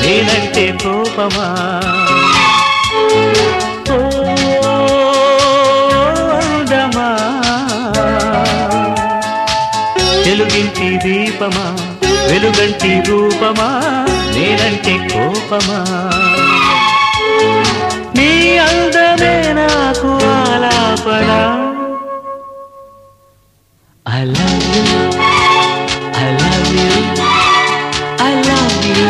నేనంటే కోపమా ఓ అందమా తెలుగింటి దీపమా వెలుగంటి రూపమా నేనంటే కోపమా నీ అందమే నాకు ఆలాపన I love you, I love you, I love you.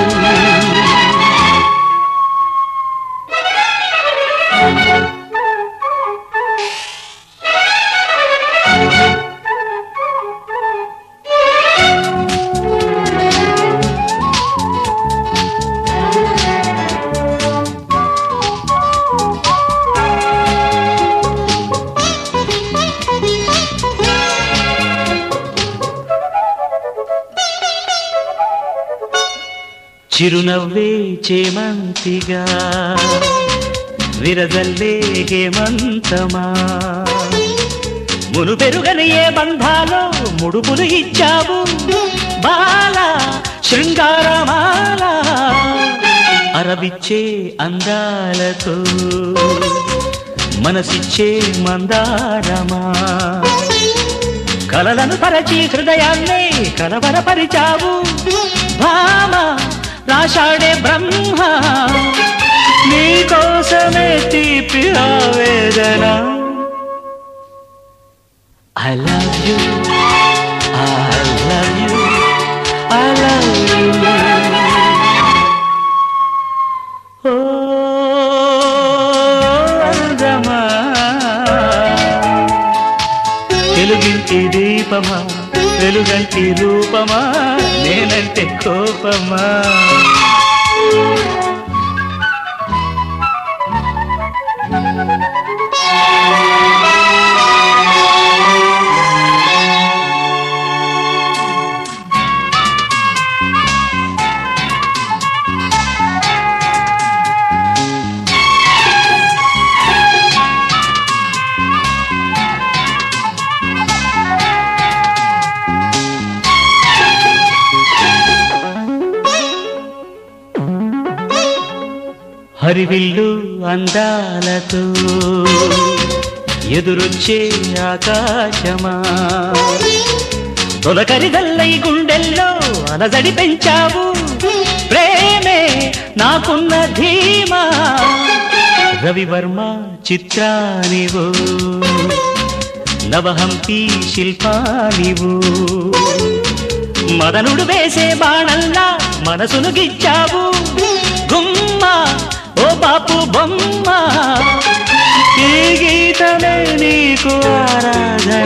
చిరునవ్వే చేమంతిగా విరజల్లే హేమంతమా మును పెరుగని ఏ బంధాలో ముడుపులు ఇచ్చావు బాల శృంగారమాల అరవిచ్చే అందాలతో మనసిచ్చే మందారమా కలలను పరచి హృదయాన్నే కలవరపరిచావు భామ రాశాడే బ్రహ్మ నీకోసమే తీపి ఆవేదన I love you I love you I love you ఓ అందమా తెలుగింటి దీపమా వెలుగంటి రూపమా నేనంటే కోపమా హరివిల్లు అందాలతో ఎదురొచ్చే ఆకాశమా తొలకరిదల్లై గుండెల్లో అలజడి పెంచావు ప్రేమే నాకున్న ధీమా రవివర్మ చిత్రానివో నవహంపి శిల్పానివో మదనుడు వేసే బాణల్లా మనసును గిచ్చావు గుమ్మ ఓ బాపు బొమ్మ ఈ గీతమే నీకు ఆరాధన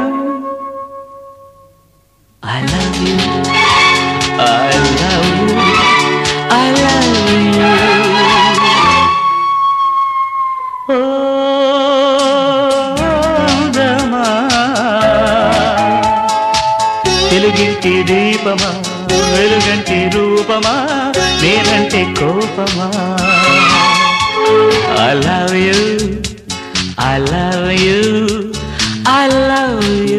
I love you I love you I love you ఓ అందమా తెలుగింటి దీపమా వెలుగంటి రూపమా నేనంటే కోపమా I love you I love you I love you